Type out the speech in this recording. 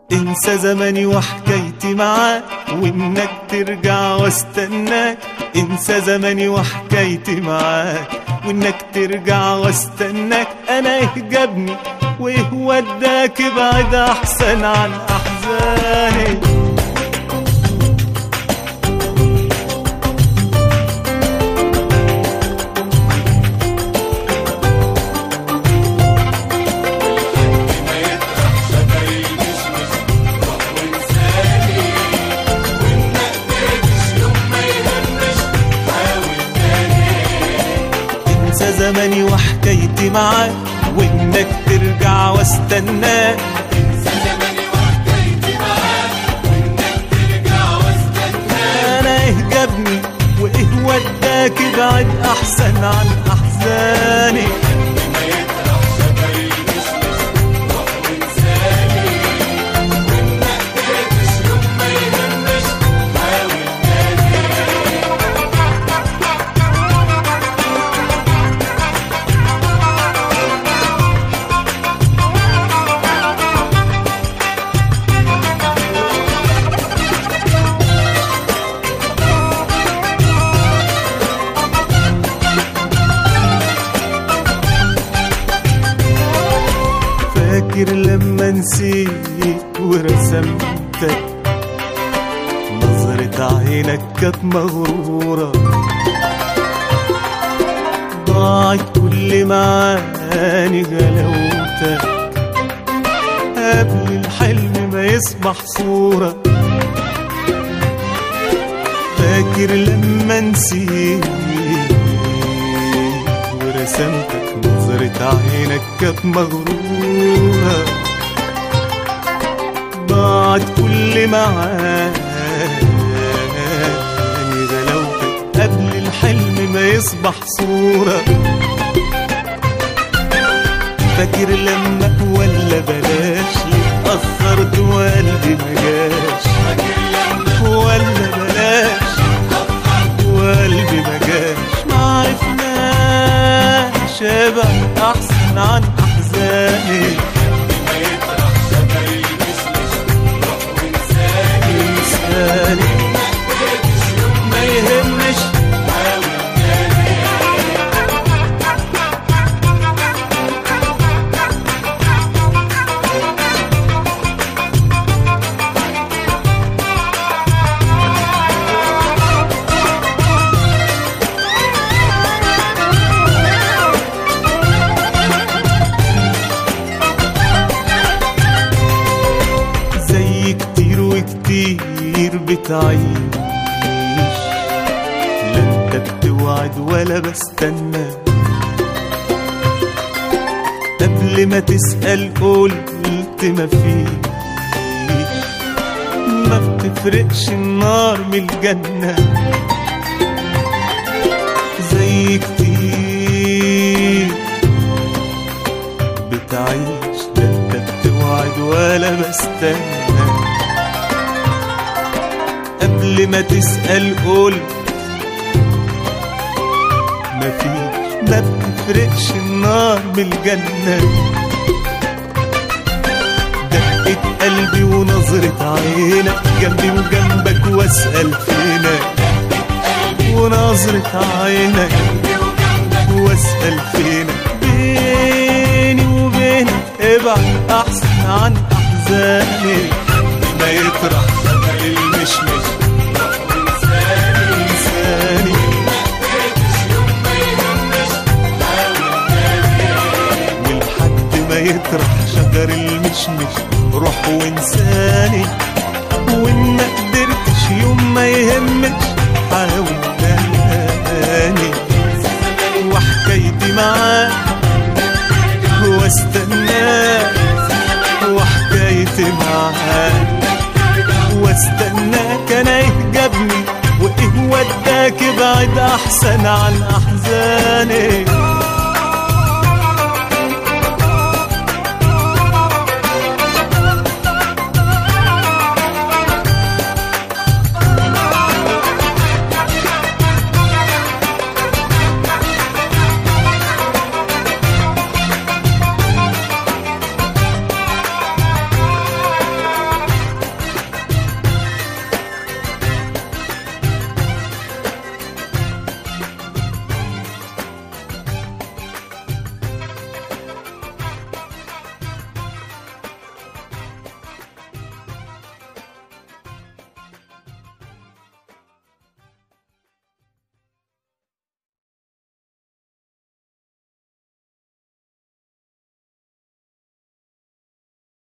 انسى زماني وحكايتي معاك وانك ترجع واستناك انسى زماني وحكايتي معاك وانك ترجع واستناك انا ايه جابني وايه وداك ابعد احسن عن احزاني انسى زماني وحكايتي معاك وانك ترجع واستناك انا ايه جابني وايه وداك ابعد احسن عن احزاني فاكر لما نسيت ورسمتك نظرة عينك كانت مغرورة ضاعت كل معاني غلاوتك قبل الحلم ما يصبح صورة فاكر لما نسيت ورسمتك نظرة عينك كانت مغرورة ضاعت كل معاني غلاوتك قبل الحلم ما يصبح صورة فاكر لما ولا بلاش ليه اتأخرت وقلبي ما جاش ولا بلاش وقلبي ما جاش ما عرفناش ابعد احسن عن احزاني إنساني ما يهمش زي كتير وكتير بتعيش لا انت بتوعد ولا بستنى قبل ما تسأل قلت ما فيش ما بتفرقش النار من الجنة زي كتير بتعيش لا انت بتوعد ولا بستنى قبل ما تسأل قول مفيش ما بتفرقش النار من الجنة دقة قلبي ونظرة عينك جنبي وجنبك واسأل فينك ونظرة عينك واسأل فينك بيني وبينك ابعد أحسن عن أحزاني ما يطرح المشمش إنساني ولحد ما يطرح شجر المشمش روح وانساني وان ما قدرتش يوم ما يهمش حاول تاني وحكايتي معاك واستناك وحكايتي معاك واستناك انا ايه جابني وايه وداك ابعد احسن عن احزاني